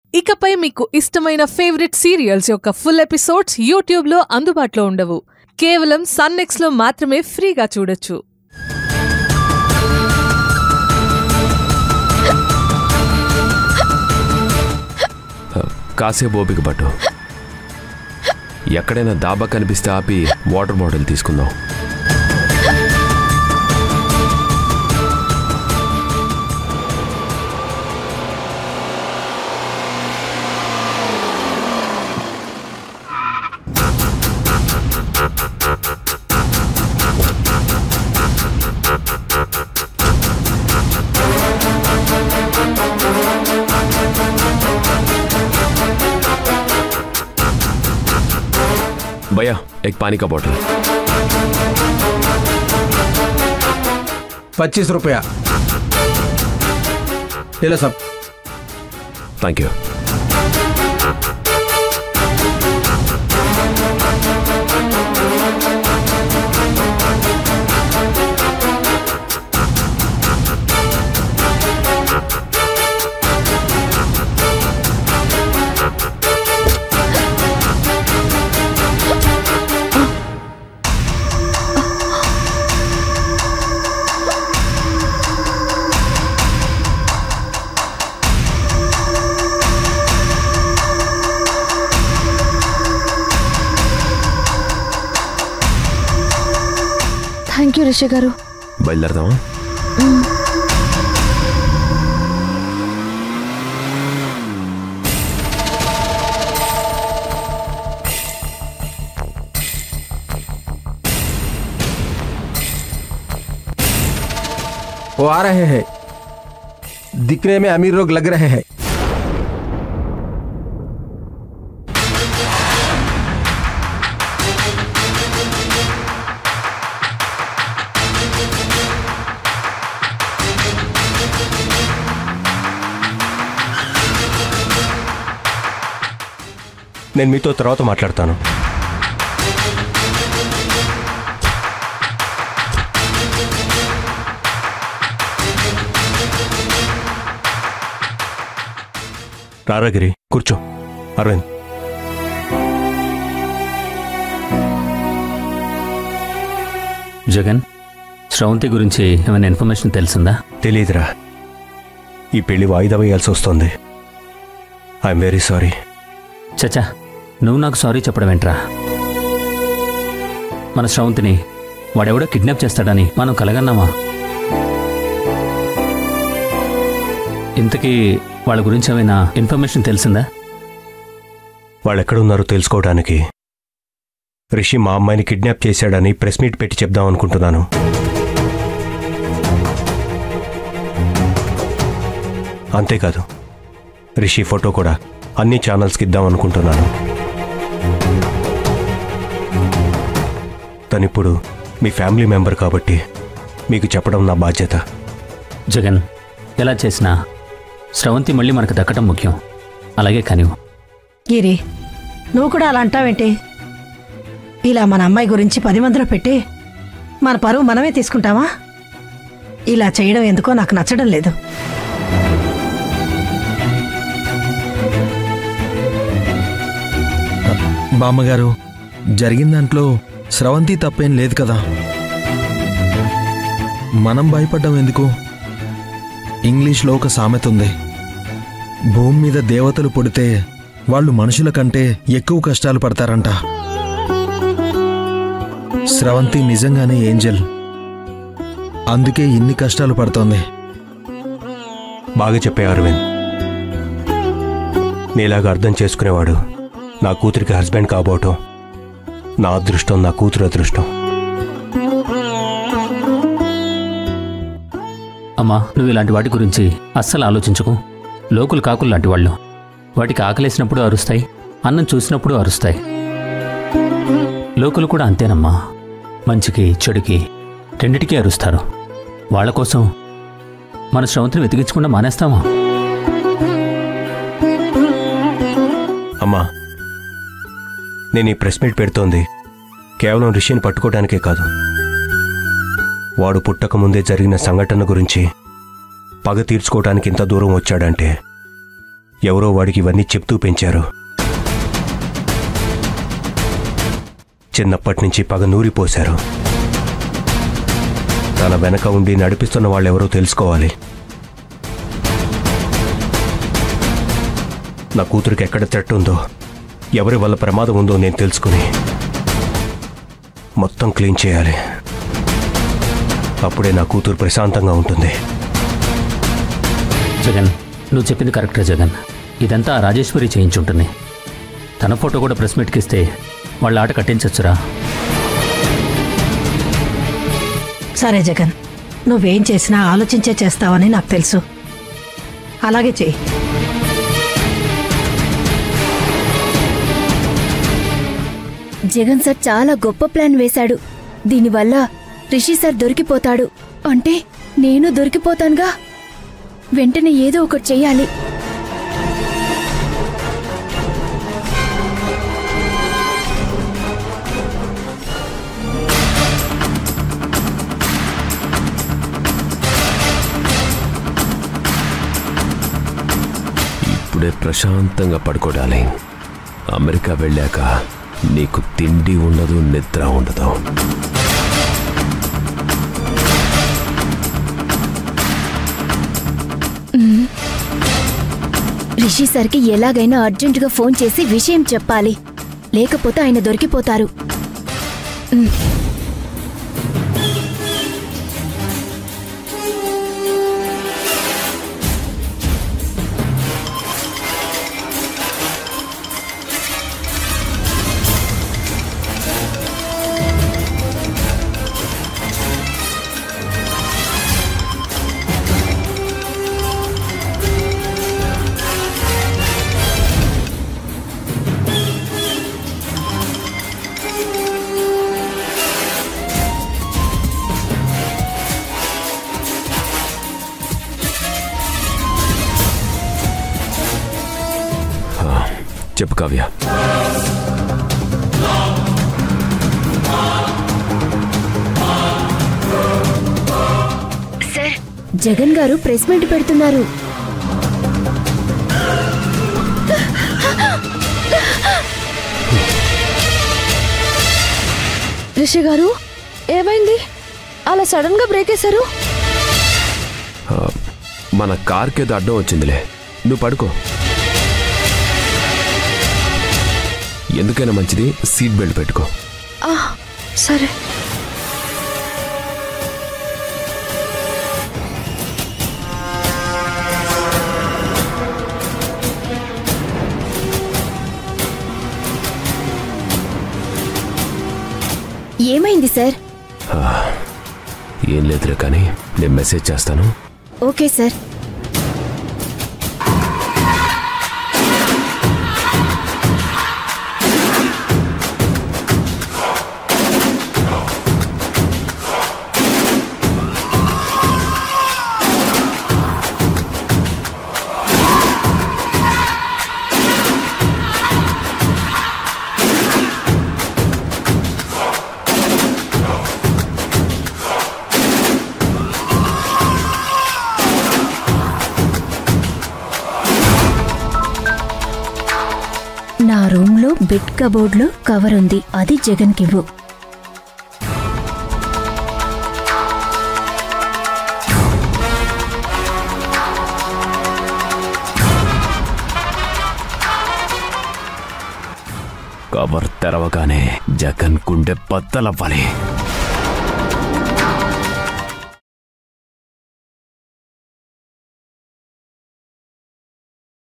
ఇకపై మీకు ఇష్టమైన ఫేవరెట్ సీరియల్స్ యొక్క ఫుల్ ఎపిసోడ్స్ యూట్యూబ్లో అందుబాటులో ఉండవు కేవలం సన్నెక్స్లో మాత్రమే ఫ్రీగా చూడొచ్చు కాసేపు ఓపిక పట్టు ఎక్కడైనా దాబా కనిపిస్తే ఆపి వాటర్ బాటిల్ తీసుకుందాం भैया एक पानी का बॉटल पच्चीस रुपया ले लो सब thank you thank you Rishi garu బయలుదేరదామా वो आ रहे हैं दिखने में अमीर लोग लग रहे हैं నేను మీతో తర్వాత మాట్లాడతాను రారాగిరి కూర్చో అరవింద్ జగన్ శ్రవంతి గురించి ఏమైనా ఇన్ఫర్మేషన్ తెలిసిందా తెలీదురా ఈ పెళ్లి వాయిదా వేయాల్సి వస్తుంది ఐఎమ్ వెరీ సారీ చచా నువ్వు నాకు సారీ చెప్పడం ఏంట్రా మన శ్రవంతిని వాడెవడో కిడ్నాప్ చేస్తాడని మనం కలగన్నామా ఇంతకీ వాళ్ళ గురించి ఏమైనా ఇన్ఫర్మేషన్ తెలిసిందా వాళ్ళు ఎక్కడున్నారో తెలుసుకోవడానికి రిషి మా అమ్మాయిని కిడ్నాప్ చేశాడని ప్రెస్ మీట్ పెట్టి చెప్దాం అనుకుంటున్నాను అంతేకాదు రిషి ఫోటో కూడా అన్ని ఛానల్స్కి ఇద్దాం అనుకుంటున్నాను తనిప్పుడు మీ ఫ్యామిలీ మెంబర్ కాబట్టి మీకు చెప్పడం నా బాధ్యత జగన్ ఎలా చేసినా శ్రవంతి మళ్ళీ మనకు దక్కడం ముఖ్యం అలాగే కానివ్వు గిరి నువ్వు కూడా అలా అంటావేంటి ఇలా మన అమ్మాయి గురించి పది మందిలో పెట్టి మన పరువు మనమే తీసుకుంటామా ఇలా చేయడం ఎందుకో నాకు నచ్చడం లేదు బామ్మగారు జరిగిన దాంట్లో స్రవంతి తప్పేం లేదు కదా మనం భయపడ్డం ఎందుకు ఇంగ్లీష్లో ఒక సామెత ఉంది భూమి మీద దేవతలు పుడితే వాళ్ళు మనుషుల కంటే ఎక్కువ కష్టాలు పడతారంట స్రవంతి నిజంగానే ఏంజల్ అందుకే ఇన్ని కష్టాలు పడుతోంది బాగా చెప్పే అరవింద్ నీలాగా అర్థం చేసుకునేవాడు నా కూతురికి హస్బెండ్ కాబోవటం నా అదృష్టం నా కూతురు అదృష్టం అమ్మా నువ్వు ఇలాంటి వాటి గురించి అస్సలు ఆలోచించకు లోకులు కాకులు లాంటి వాళ్ళు వాటికి ఆకలేసినప్పుడు అరుస్తాయి అన్నం చూసినప్పుడు అరుస్తాయి లోకులు కూడా అంతేనమ్మా మంచికి చెడుకి రెండిటికీ అరుస్తారు వాళ్ళ కోసం మన శ్రవంతిని వెతికించకుండా మానేస్తామా అమ్మా నేను ఈ ప్రెస్ మీట్ పెడుతోంది కేవలం రిషిని పట్టుకోవడానికే కాదు వాడు పుట్టక ముందే జరిగిన సంఘటన గురించి పగ తీర్చుకోవడానికి ఇంత దూరం వచ్చాడంటే ఎవరో వాడికి ఇవన్నీ చెప్తూ పెంచారు చిన్నప్పటి నుంచి పగ నూరిపోశారు తన వెనక ఉండి నడిపిస్తున్న వాళ్ళెవరో తెలుసుకోవాలి నా కూతురికి ఎక్కడ థ్రెట్ ఉందో ఎవరి వల్ల ప్రమాదం ఉందో నేను తెలుసుకుని మొత్తం క్లీన్ చేయాలి అప్పుడే నా కూతురు ప్రశాంతంగా ఉంటుంది జగన్ నువ్వు చెప్పింది కరెక్టే జగన్ ఇదంతా ఆ రాజేశ్వరి చేయించుంటుంది తన ఫోటో కూడా ప్రెస్ మీట్కి ఇస్తే వాళ్ళ ఆట కట్టించచ్చురా సరే జగన్ నువ్వేం చేసినా ఆలోచించే చేస్తావని నాకు తెలుసు అలాగే చెయ్యి జగన్ సార్ చాలా గొప్ప ప్లాన్ వేశాడు దీనివల్ల రిషి సార్ దొరికిపోతాడు అంటే నేను దొరికిపోతానుగా వెంటనే ఏదో ఒకటి చెయ్యాలి ఇప్పుడే ప్రశాంతంగా పడుకోడాలి అమెరికా వెళ్ళాక నీకు తిండి ఉండదు నిద్ర ఉండదు రిషి సార్కి ఎలాగైనా అర్జెంటుగా ఫోన్ చేసి విషయం చెప్పాలి లేకపోతే ఆయన దొరికిపోతారు ఉమ్. చెప్పు కావ్య సార్ జగన్ గారు ప్రెస్ మీట్ పెడుతున్నారు రిషి గారు ఏమైంది అలా సడన్ గా బ్రేక్ వేశారు ఆ, మన కార్కి ఏదో అడ్డం వచ్చిందిలే నువ్వు పడుకో ఎందుకైనా మంచిది సీట్ బెల్ట్ పెట్టుకో ఆ, సరే ఏమైంది సార్ ఏం లేదులే కానీ నేను మెసేజ్ చేస్తాను ఓకే సార్ నా రూమ్లో బెడ్ కబోర్డ్లో కవర్ ఉంది అది జగన్కివ్వు కవర్ తెరవగానే జగన్ గుండె బద్దలవ్వాలి